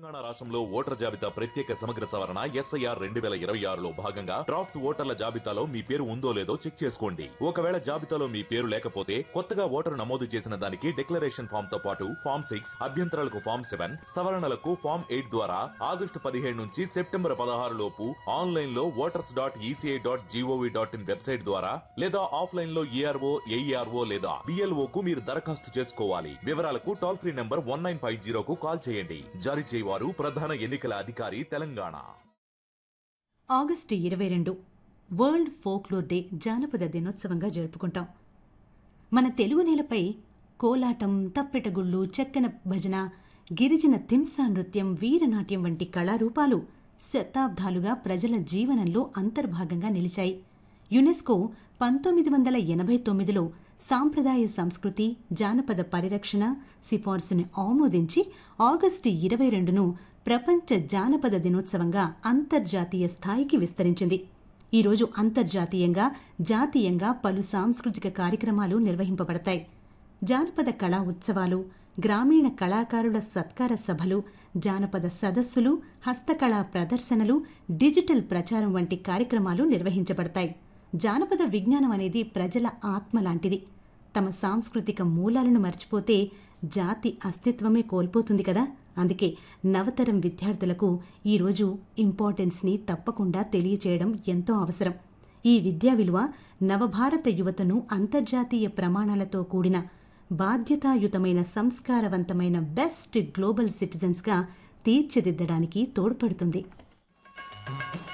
తెలంగాణ రాష్ట్రంలో ఓటర్ జాబితా ప్రత్యేక సమగ్ర సవరణ ఎస్ఐఆర్ రెండు వేల ఇరవై ఆరులో భాగంగా డ్రాఫ్ట్స్ ఓటర్ల జాబితాలో మీ పేరు ఉందో లేదో చెక్ చేసుకోండి ఒకవేళ జాబితాలో మీ పేరు లేకపోతే కొత్తగా ఓటరు నమోదు చేసిన దానికి డిక్లరేషన్ ఫామ్ తో పాటు ఫామ్ సిక్స్ అభ్యంతరాలకు ఫామ్ సెవెన్ సవరణలకు ఫామ్ ఎయిట్ ద్వారా ఆగస్టు పదిహేడు నుంచి సెప్టెంబర్ పదహారు లోపు ఆన్లైన్ లో voters dot ECI dot GOV dot in website ద్వారా లేదా ఆఫ్లైన్ లో ఈఆర్ఓ ఏఈఆర్ఓ లేదా బిఎల్ఓ కు మీరు దరఖాస్తు చేసుకోవాలి వివరాలకు toll free number one nine five జీరోకు కాల్ చేయండి జారీ చేయవారు ప్రధాన ఎన్నికల అధికారి తెలంగాణ ఆగస్టు ఇరవై రెండు వరల్డ్ ఫోక్లోర్ డే జానపద దినోత్సవంగా జరుపుకుంటాం మన తెలుగు నేలపై కోలాటం తప్పెటగుళ్ళు చెక్కన భజన గిరిజన తింసా నృత్యం వీరనాట్యం వంటి కళారూపాలు శతాబ్దాలుగా ప్రజల జీవనంలో అంతర్భాగంగా నిలిచాయి యునెస్కో పంతొమ్మిది వందల ఎనభై తొమ్మిదిలో సాంప్రదాయ సంస్కృతి జానపద పరిరక్షణ సిఫార్సును ఆమోదించి ఆగస్టు ఇరవై రెండును ప్రపంచ జానపద దినోత్సవంగా అంతర్జాతీయ స్థాయికి విస్తరించింది ఈరోజు అంతర్జాతీయంగా జాతీయంగా పలు సాంస్కృతిక కార్యక్రమాలు నిర్వహింపబడతాయి జానపద కళా ఉత్సవాలు గ్రామీణ కళాకారుల సత్కార సభలు జానపద సదస్సులు హస్తకళా ప్రదర్శనలు డిజిటల్ ప్రచారం వంటి కార్యక్రమాలు నిర్వహించబడతాయి జానపద విజ్ఞానం అనేది ప్రజల ఆత్మ లాంటిది తమ సాంస్కృతిక మూలాలను మర్చిపోతే జాతి అస్తిత్వమే కోల్పోతుంది కదా అందుకే నవతరం విద్యార్థులకు ఈరోజు ఇంపార్టెన్స్ని తప్పకుండా తెలియచేయడం ఎంతో అవసరం ఈ విద్యా విలువ నవభారత యువతను అంతర్జాతీయ ప్రమాణాలతో కూడిన బాధ్యతాయుతమైన సంస్కారవంతమైన బెస్ట్ గ్లోబల్ సిటిజన్స్గా తీర్చిదిద్దడానికి తోడ్పడుతుంది